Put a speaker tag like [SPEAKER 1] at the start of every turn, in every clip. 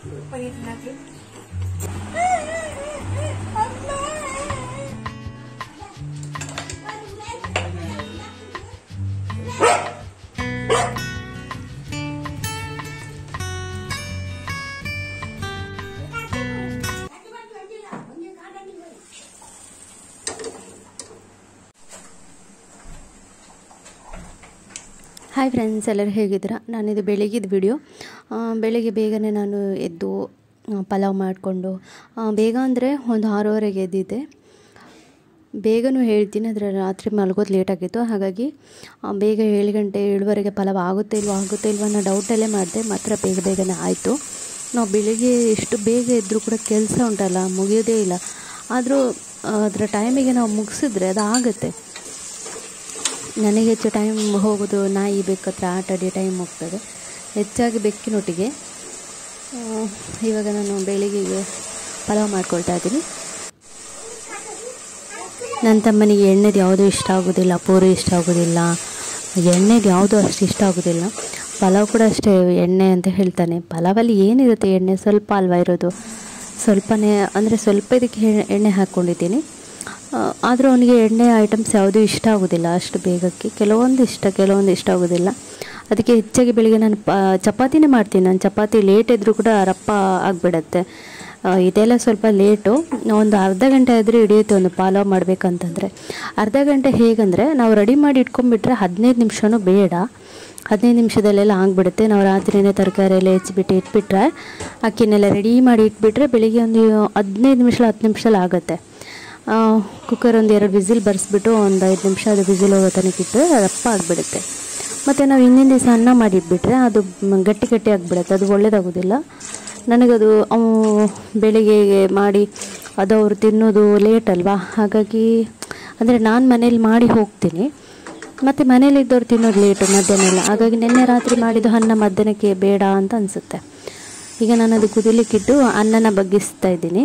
[SPEAKER 1] ಪನ್ನೀರ್ ಹಾಕಿ
[SPEAKER 2] hi friends ಎಲ್ಲರೂ ಹೇಗಿದ್ದೀರಾ ನಾನಿದು ಬೆಳಿಗ್ಗೆದ video ಬೆಳಿಗ್ಗೆ ಬೇಗನೆ ನಾನು ಎದ್ದು ಆ, ಪಲಾವ್ ಮಾಡಿಕೊಂಡು ಬೇಗ ಅಂದರೆ ಒಂದು ಆರೂವರೆಗೆ ಎದ್ದಿದ್ದೆ ಬೇಗನೂ ಹೇಳ್ತೀನಿ ಆದರೆ ರಾತ್ರಿ ಮಲಗೋದು ಲೇಟ್ ಆಗಿತ್ತು ಹಾಗಾಗಿ ಆ, ಬೇಗ ಏಳು ಗಂಟೆ ಏಳುವರೆಗೆ ಪಲಾವ್ ಆಗುತ್ತೆ ಇಲ್ವೋ ಆಗುತ್ತೆ ಇಲ್ವೋ ಅನ್ನೋ ಡೌಟಲ್ಲೇ ಮಾಡಿದೆ ಮಾತ್ರ ಬೇಗ ಬೇಗನೆ ಆಯಿತು ನಾವು ಬೆಳಿಗ್ಗೆ ಎಷ್ಟು ಬೇಗ ಎದ್ದರೂ ಕೂಡ ಕೆಲಸ ಉಂಟಲ್ಲ ಮುಗಿಯೋದೇ ಇಲ್ಲ ಆದರೂ ಅದರ ಟೈಮಿಗೆ ನಾವು ಮುಗಿಸಿದ್ರೆ ಅದು ಆಗುತ್ತೆ ನನಗೆ ಹೆಚ್ಚು ಟೈಮ್ ಹೋಗೋದು ನಾಯಿ ಬೇಕತ್ರ ಆಟ ಆಡಿ ಟೈಮ್ ಹೋಗ್ತದೆ ಹೆಚ್ಚಾಗಿ ಬೆಕ್ಕಿನೊಟ್ಟಿಗೆ ಆ, ಇವಾಗ ನಾನು ಬೆಳಿಗ್ಗೆಗೆ ಪಲಾವ್ ಮಾಡ್ಕೊಳ್ತಾ ಇದ್ದೀನಿ ನನ್ನ ತಮ್ಮನಿಗೆ ಎಣ್ಣೆದು ಯಾವುದೂ ಇಷ್ಟ ಆಗೋದಿಲ್ಲ ಪೂರಿ ಇಷ್ಟ ಆಗೋದಿಲ್ಲ ಎಣ್ಣೆದು ಯಾವುದೂ ಅಷ್ಟು ಇಷ್ಟ ಆಗೋದಿಲ್ಲ ಪಲಾವ್ ಕೂಡ ಅಷ್ಟೇ ಎಣ್ಣೆ ಅಂತ ಹೇಳ್ತಾನೆ ಪಲಾವಲ್ಲಿ ಏನಿರುತ್ತೆ ಎಣ್ಣೆ ಸ್ವಲ್ಪ ಅಲ್ವಾ ಇರೋದು ಸ್ವಲ್ಪನೇ ಅಂದರೆ ಸ್ವಲ್ಪ ಇದಕ್ಕೆ ಎಣ್ಣೆ- ಎಣ್ಣೆ ಹಾಕ್ಕೊಂಡಿದ್ದೀನಿ ಆದರೂ ಅವನಿಗೆ ಎಣ್ಣೆ ಐಟಮ್ಸ್ ಯಾವುದೂ ಇಷ್ಟ ಆಗೋದಿಲ್ಲ ಅಷ್ಟು ಬೇಗಕ್ಕೆ ಕೆಲವೊಂದು ಇಷ್ಟ ಕೆಲವೊಂದು ಇಷ್ಟ ಆಗೋದಿಲ್ಲ ಅದಕ್ಕೆ ಹೆಚ್ಚಾಗಿ ಬೆಳಿಗ್ಗೆ ನಾನು ಪ ಚಪಾತಿನೇ ಮಾಡ್ತೀನಿ ನಾನು ಚಪಾತಿ ಲೇಟ್ ಇದ್ದರೂ ಕೂಡ ರಪ್ಪ ಆಗಿಬಿಡತ್ತೆ ಇದೆಲ್ಲ ಸ್ವಲ್ಪ ಲೇಟು ಒಂದು ಅರ್ಧ ಗಂಟೆ ಆದರೂ ಹಿಡಿಯುತ್ತೆ ಒಂದು ಪಲಾವ್ ಮಾಡಬೇಕಂತಂದರೆ ಅರ್ಧ ಗಂಟೆ ಹೇಗಂದರೆ ನಾವು ರೆಡಿ ಮಾಡಿ ಇಟ್ಕೊಂಡ್ಬಿಟ್ರೆ ಹದಿನೈದು ನಿಮಿಷನೂ ಬೇಡ ಹದಿನೈದು ನಿಮಿಷದಲ್ಲೆಲ್ಲ ಆಗಿಬಿಡುತ್ತೆ ನಾವು ರಾತ್ರಿನೇ ತರಕಾರಿ ಎಲ್ಲ ಹೆಚ್ಚಿಬಿಟ್ಟು ಇಟ್ಬಿಟ್ರೆ ಅಕ್ಕಿನೆಲ್ಲ ರೆಡಿ ಮಾಡಿ ಇಟ್ಬಿಟ್ರೆ ಬೆಳಿಗ್ಗೆ ಒಂದು ಹದಿನೈದು ನಿಮಿಷ ಹತ್ತು ನಿಮಿಷದಲ್ಲಿ ಆಗುತ್ತೆ ಕುಕ್ಕರ್ ಒಂದು ಎರಡು ವಿಸಿಲ್ ಬರೆಸ್ಬಿಟ್ಟು ಒಂದು ಐದು ನಿಮಿಷ ಅದು ವಿಸಿಲ್ ಹೋಗೋ ತನಕ ಇಟ್ಟರೆ ರಪ್ಪ ಆಗಿಬಿಡುತ್ತೆ ಮತ್ತು ನಾವು ಹಿಂದಿನ ದಿವಸ ಅನ್ನ ಮಾಡಿಟ್ಬಿಟ್ರೆ ಅದು ಮ್, ಗಟ್ಟಿ ಗಟ್ಟಿ ಆಗಿಬಿಡುತ್ತೆ ಅದು ಒಳ್ಳೇದಾಗೋದಿಲ್ಲ ನನಗದು ಅವು ಬೆಳಿಗ್ಗೆ ಮಾಡಿ ಅದು ಅವರು ತಿನ್ನೋದು ಲೇಟ್ ಅಲ್ವಾ ಹಾಗಾಗಿ ಅಂದರೆ ನಾನು ಮನೇಲಿ ಮಾಡಿ ಹೋಗ್ತೀನಿ ಮತ್ತು ಮನೇಲಿದ್ದವ್ರು ತಿನ್ನೋದು ಲೇಟು ಮಧ್ಯಾಹ್ನ ಎಲ್ಲ ಹಾಗಾಗಿ ನಿನ್ನೆ ರಾತ್ರಿ ಮಾಡಿದ್ದು ಅನ್ನ ಮಧ್ಯಾಹ್ನಕ್ಕೆ ಬೇಡ ಅಂತ ಅನಿಸುತ್ತೆ ಈಗ ನಾನು ಅದು ಕುದಿಲಿಕ್ಕಿಟ್ಟು ಅನ್ನನ ಬಗ್ಗಿಸ್ತಾ ಇದ್ದೀನಿ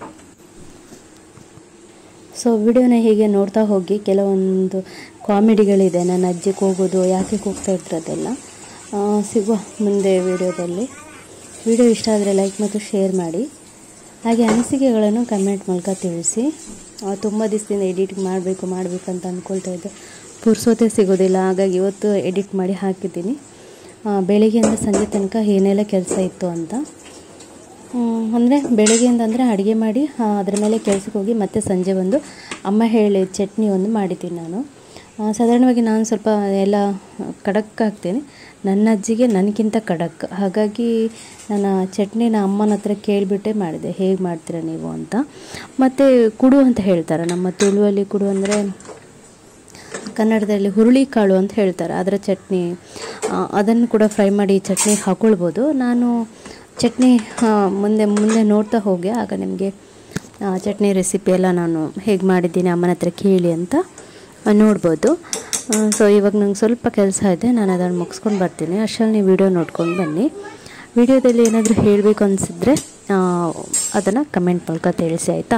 [SPEAKER 2] ಸೊ ವಿಡಿಯೋನ ಹೀಗೆ ನೋಡ್ತಾ ಹೋಗಿ ಕೆಲವೊಂದು ಕಾಮಿಡಿಗಳಿದೆ ನನ್ನ ಅಜ್ಜಿ ಕೂಗೋದು ಯಾಕೆ ಕೂಗ್ತಾ ಇದ್ರದೆಲ್ಲ ಆ, ಸಿಗುವ ಮುಂದೆ ವಿಡಿಯೋದಲ್ಲಿ ವಿಡಿಯೋ ಇಷ್ಟ ಆದರೆ ಲೈಕ್ ಮತ್ತು ಶೇರ್ ಮಾಡಿ ಹಾಗೆ ಅನಿಸಿಕೆಗಳನ್ನು ಕಮೆಂಟ್ ಮೂಲಕ ತಿಳಿಸಿ ಆ, ತುಂಬ ದಿವಸದಿಂದ ಎಡಿಟಿಂಗ್ ಮಾಡಬೇಕು ಮಾಡಬೇಕು ಅಂತ ಅಂದ್ಕೊಳ್ತಾ ಇದ್ದೆ ಪುರ್ಸೋತೆ ಸಿಗೋದಿಲ್ಲ ಹಾಗಾಗಿ ಇವತ್ತು ಎಡಿಟ್ ಮಾಡಿ ಹಾಕಿದ್ದೀನಿ ಆ, ಬೆಳಿಗ್ಗೆಯಿಂದ ಸಂಜೆ ತನಕ ಏನೆಲ್ಲ ಕೆಲಸ ಇತ್ತು ಅಂತ ಅಂದರೆ ಬೆಳಗ್ಗೆಯಿಂದ ಅಂದರೆ ಅಡುಗೆ ಮಾಡಿ ಆ, ಅದ್ರ ಮೇಲೆ ಕೆಲ್ಸಕ್ಕೆ ಹೋಗಿ ಮತ್ತೆ ಸಂಜೆ ಬಂದು ಅಮ್ಮ ಹೇಳಿ ಚಟ್ನಿ ಒಂದು ಮಾಡಿದ್ದೀನಿ ನಾನು ಆ, ಸಾಧಾರಣವಾಗಿ ನಾನು ಸ್ವಲ್ಪ ಎಲ್ಲ ಖಡಕ್ ಹಾಕ್ತೀನಿ ನನ್ನ ಅಜ್ಜಿಗೆ ನನಗಿಂತ ಖಡಕ್ ಹಾಗಾಗಿ ನನ್ನ ಚಟ್ನಿನ ಅಮ್ಮನ ಹತ್ರ ಕೇಳಿಬಿಟ್ಟೆ ಮಾಡಿದೆ ಹೇಗೆ ಮಾಡ್ತೀರಾ ನೀವು ಅಂತ ಮತ್ತು ಕುಡು ಅಂತ ಹೇಳ್ತಾರೆ ನಮ್ಮ ತುಳುವಲ್ಲಿ ಕುಡು ಅಂದರೆ ಕನ್ನಡದಲ್ಲಿ ಹುರುಳಿಕಾಳು ಅಂತ ಹೇಳ್ತಾರೆ ಅದರ ಚಟ್ನಿ ಆ, ಅದನ್ನು ಕೂಡ ಫ್ರೈ ಮಾಡಿ ಚಟ್ನಿ ಹಾಕ್ಕೊಳ್ಬೋದು ನಾನು ಚಟ್ನಿ ಆ, ಮುಂದೆ ಮುಂದೆ ನೋಡ್ತಾ ಹೋಗಿ ಆಗ ನಿಮಗೆ ಆ, ಚಟ್ನಿ ರೆಸಿಪಿ ಎಲ್ಲ ನಾನು ಹೇಗೆ ಮಾಡಿದ್ದೀನಿ ಅಮ್ಮನ ಹತ್ರ ಕೇಳಿ ಅಂತ ಆ, ನೋಡ್ಬೋದು ಸೊ ಇವಾಗ ನಂಗೆ ಸ್ವಲ್ಪ ಕೆಲಸ ಇದೆ ನಾನು ಅದನ್ನು ಮುಗಿಸ್ಕೊಂಡು ಬರ್ತೀನಿ ಅಷ್ಟರಲ್ಲಿ ನೀವು ವಿಡಿಯೋ ನೋಡ್ಕೊಂಡು ಬನ್ನಿ ವಿಡಿಯೋದಲ್ಲಿ ಏನಾದರೂ ಹೇಳಬೇಕು ಅನಿಸಿದ್ರೆ ಅದನ್ನು ಕಮೆಂಟ್ ಮೂಲಕ ತಿಳಿಸಿ ಆಯಿತಾ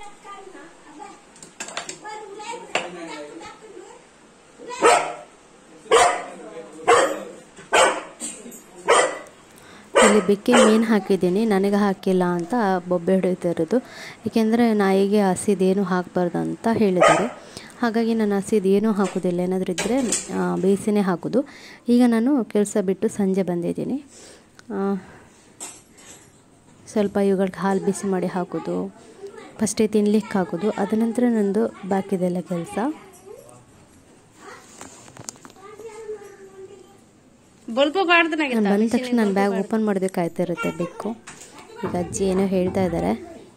[SPEAKER 2] ಇಲ್ಲಿ ಬೆಕ್ಕೆ ಮೀನು ಹಾಕಿದ್ದೀನಿ ನನಗೆ ಹಾಕಿಲ್ಲ ಅಂತ ಬೊಬ್ಬೆ ಹೊಡಿತಿರೋದು ಏಕೆಂದರೆ ನಾಯಿಗೆ ಹಸಿದೇನು ಹಾಕಬಾರ್ದು ಅಂತ ಹೇಳಿದ್ದಾರೆ ಹಾಗಾಗಿ ನಾನು ಹಸಿದೇನು ಹಾಕೋದಿಲ್ಲ ಏನಾದರೂ ಇದ್ದರೆ ಬೇಯಿಸಿನೇ ಹಾಕೋದು ಈಗ ನಾನು ಕೆಲಸ ಬಿಟ್ಟು ಸಂಜೆ ಬಂದಿದ್ದೀನಿ ಆ, ಸ್ವಲ್ಪ ಇವುಗಳಿಗೆ ಹಾಲು ಬಿಸಿ ಮಾಡಿ ಹಾಕೋದು ಫಸ್ಟೇ ತಿನ್ಲಿಕ್ಕೆ ಹಾಕೋದು ಅದ ನಂತರ ನಂದು ಬಾಕಿದೆಲ್ಲ ಕೆಲಸ
[SPEAKER 1] ಬಲ್ಪ ಬಾಡ್ದು
[SPEAKER 2] ನಾನು ಬಂದ ತಕ್ಷಣ ನನ್ನ ಬ್ಯಾಗ್ ಓಪನ್ ಮಾಡಬೇಕಾಯ್ತಾ ಇರುತ್ತೆ ಬೆಕ್ಕು ಈಗ ಅಜ್ಜಿ ಏನೋ ಹೇಳ್ತಾ ಇದ್ದಾರೆ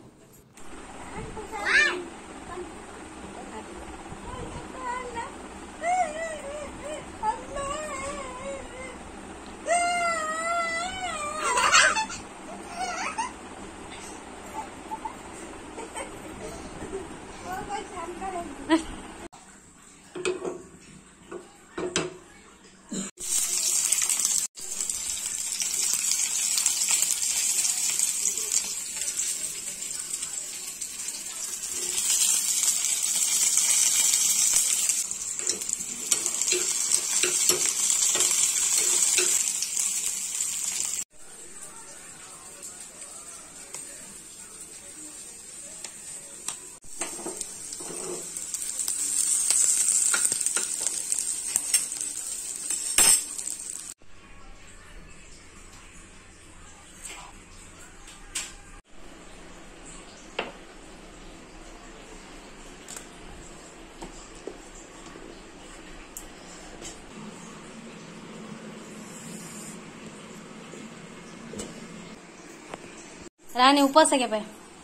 [SPEAKER 1] ರಾಣಿ ಉಪವಾಸ ಆಗ್ಯಪ್ಪ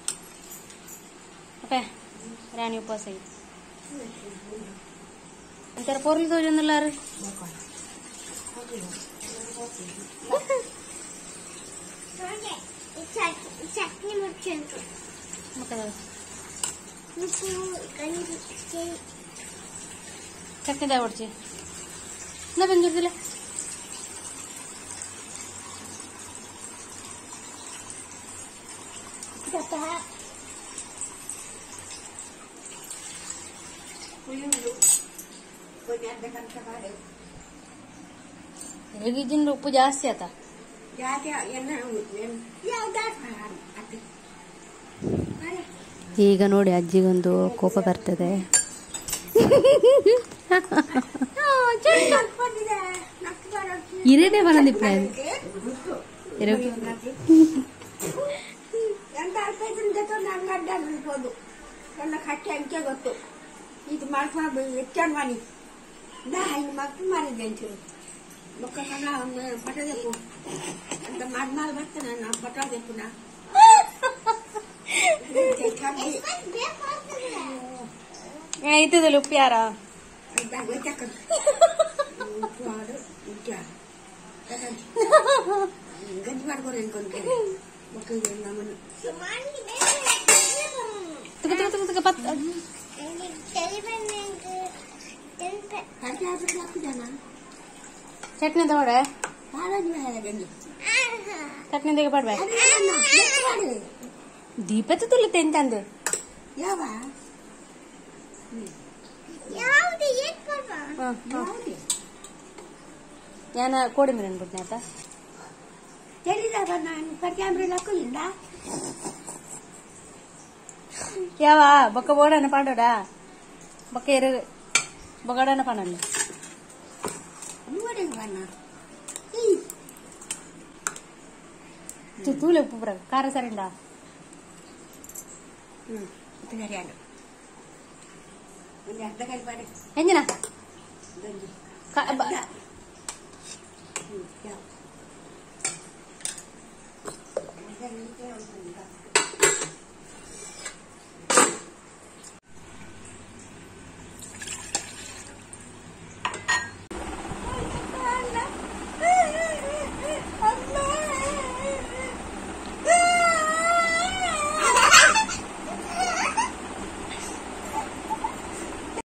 [SPEAKER 1] ಅಪ್ಪ ರಾಣಿ ಉಪವಾಸ ಆಗಿ ಅಂತಾರ ಪೋರ್ಲಿ ತೋಜಂದಿಲ್ಲ ರೀ
[SPEAKER 3] ಚಟ್ನಿ ಮುಚ್ಚಂತು
[SPEAKER 1] ಮತ್ತೆ
[SPEAKER 3] ಮುಚ್ಚು ಗಂಜಿ
[SPEAKER 1] ಚಟ್ನಿ ದಾಯ ಹೊಡ್ಚಿ ನಾ ಬಂದಿರ್ದಿಲ್ಲ
[SPEAKER 3] ಸ್ವಲ್ಪ
[SPEAKER 1] ಈಗಿನ ಉಪ್ಪು ಜಾಸ್ತಿ ಆತ
[SPEAKER 2] ಈಗ ನೋಡಿ ಅಜ್ಜಿಗೊಂದು ಕೋಪ ಬರ್ತದೆ
[SPEAKER 1] ಇರೇನೆ ಬರೋದಿಪ್ಪ
[SPEAKER 4] ಎಂತ ಅರ್ಥ ಜೊತೆ ನಂಗೆ ಅಡ್ಡ ಬಿಡ್ಬೋದು ನನ್ನ ಕಟ್ಟೆ ಅಂಕೆ ಗೊತ್ತು ಇದು ಮಾಡ್ಕೊಂಡು ಎಚ್ಚರ ಮಾಡಿ ನಾ ಹಿಂಗೆ ಮಕ್ಕಳು ಮಾಡಿದ್ದೆ ಅಂತೀವಿ ಮಕ್ಕಳ ಪಟೋದೆಪ್ಪು ಅಂತ ಮಾಡಿ ಮಾಡಿ ಬರ್ತಾನೆ ನಾ ಪಟೋದೆಪ್ಪು ನಾ
[SPEAKER 1] ಐತದಲ್ಲ ಉಪ್ಪು ಯಾರ
[SPEAKER 4] ಗಂಜಿ ಮಾಡ್ಕೊಂಡು ಅನ್ಕೊಂತೀನಿ ಮಕ್ಕಳಿಗೆ ನಮ್ಮನ್ನು
[SPEAKER 1] ತುಕ ತುಕ ತುಕ ತುಕ ಪತ್
[SPEAKER 4] ಕಟ್ಟಿ ಹಾಕ್ಬಿಟ್ಟು ಹಾಕಿದ್ದಾನ
[SPEAKER 1] ಚಟ್ನಿ ತಗೊಡೆ
[SPEAKER 4] ಹಾಳಾಗಿ ಗಂಜಿ
[SPEAKER 1] ಚಟ್ನಿ ತೆಗೆ ಪಡ್ಬೇ
[SPEAKER 4] ಅದು ಏನನ್ನ? ಎಷ್ಟು ಮಾಡಿ?
[SPEAKER 1] ದೀಪದ ತುಲಿ ತೆಂತಂದು
[SPEAKER 4] ಯಾವ
[SPEAKER 3] ಯಾವ್ದು ಏನ್ ಪಾಪ
[SPEAKER 4] ಯಾವ್ದು
[SPEAKER 1] ಯಾನ ಕೋಡಿ ಮೀನು ಅನ್ಬಿಟ್ನೆ ಆತ
[SPEAKER 4] ತಿಳಿದಾಗ ನಾನು ಕಟ್ಟಿ ಕ್ಯಾಮ್ರಾ ಹಾಕಲಿಲ್ಲ
[SPEAKER 1] ಯಾವ ಬೊಕ್ಕ ಬೋಡನ ಪಾಡೋಡ ಬೊಕ್ಕ ಎರು ಬೊಗಡನ ಪಾಡಲ್ಲ
[SPEAKER 4] ನೋಡಿ ಬಣ್ಣ
[SPEAKER 1] ತೂಲೆ ಉಪ್ಪು ಬರ ಖಾರ ಸರಿಂಡ
[SPEAKER 4] ಹ್ಞೂ ಇದು ಸರಿಯಾದ ಒಂದು ಅರ್ಧ ಕೈ ಮಾಡಿ
[SPEAKER 1] ಹೆಂಜಿನ
[SPEAKER 4] ಗಂಜಿ
[SPEAKER 1] ಕ- ಬ-
[SPEAKER 4] ಹ್ಞೂ ಯಾವ